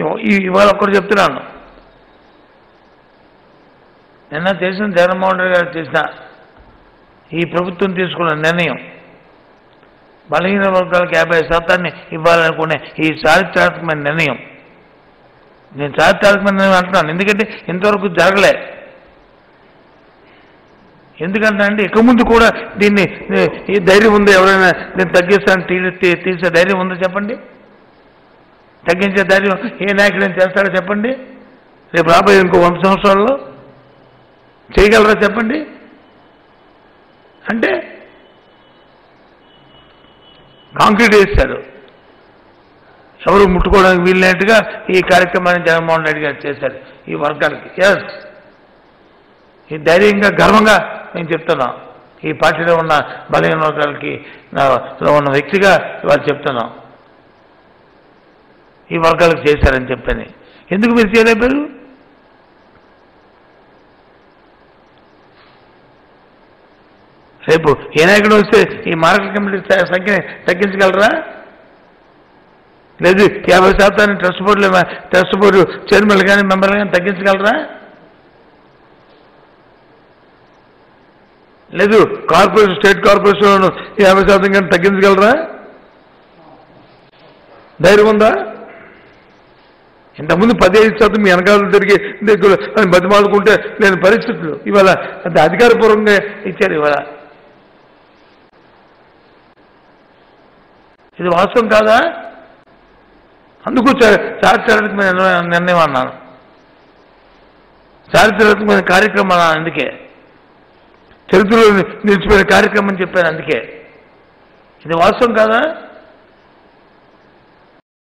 ఈ- ఇవాళ ఒక్కటి చెప్తున్నాను నిన్న చేసిన జగన్మోహన్ రెడ్డి గారు చేసిన ఈ ప్రభుత్వం తీసుకున్న నిర్ణయం బలహీన వర్గాలకు యాభై శాతాన్ని ఇవ్వాలనుకునే ఈ చారిత్రాత్మకమైన నిర్ణయం నేను చారిత్రాత్మకమైన నిర్ణయం అంటున్నాను ఎందుకంటే ఇంతవరకు జరగలే ఎందుకంటే అంటే ఇక ముందు కూడా దీన్ని ఏ, ఈ ధైర్యం ఉంది ఎవరైనా దీన్ని తగ్గిస్తాను తీ- తీ- తీసే ధైర్యం ఉందో చెప్పండి తగ్గించే ధైర్యం ఏ నాయకుడు ఏం చేస్తాడో చెప్పండి రేపు రాబోయే ఇంకో వంద సంవత్సరాల్లో చేయగలరా చెప్పండి అంటే కాంక్రీట్ వేశారు ఎవరు ముట్టుకోవడానికి వీలైనట్టుగా ఈ కార్యక్రమాన్ని జగన్మోహన్ రెడ్డి గారు చేశారు ఈ వర్గాలకి ఎస్ ఈ ధైర్యంగా గర్వంగా నేను చెప్తున్నాం ఈ పార్టీలో ఉన్న బలహీన వర్గాలకి నా- లో ఉన్న వ్యక్తిగా ఇవాళ చెప్తున్నాం ఈ వర్గాలకు చేశారని చెప్పని ఎందుకు మీరు చేయలేపారు రేపు ఏ నాయకుడు వస్తే ఈ మార్కెట్ కమిటీ స- సంఖ్యని తగ్గించగలరా లేదు యాభై శాతాన్ని ట్రస్ట్ బోర్డులో ట్రస్ట్ బోర్డు చైర్మన్లు కానీ మెంబర్లు కానీ తగ్గించగలరా లేదు కార్పొరేషన్ స్టేట్ కార్పొరేషన్ యాభై శాతం కానీ తగ్గించగలరా ధైర్యం ఉందా ఇంతకుముందు పదిహేను శాతం మీ వెనకాల తిరిగి దగ్గర అని బతిమాలుకుంటే లేని పరిస్థితులు ఇవాళ అది అధికారపూర్వకంగా ఇచ్చారు ఇవాళ ఇది వాస్తవం కాదా అందుకు చా- చారిత్రాత్మకమైన నిర్ణయం- నిర్ణయం అన్నాను చారిత్రాత్మకమైన కార్యక్రమం అన్నాను అందుకే చరిత్రలో నిలిచిపోయిన కార్యక్రమం చెప్పాను అందుకే ఇది వాస్తవం కాదా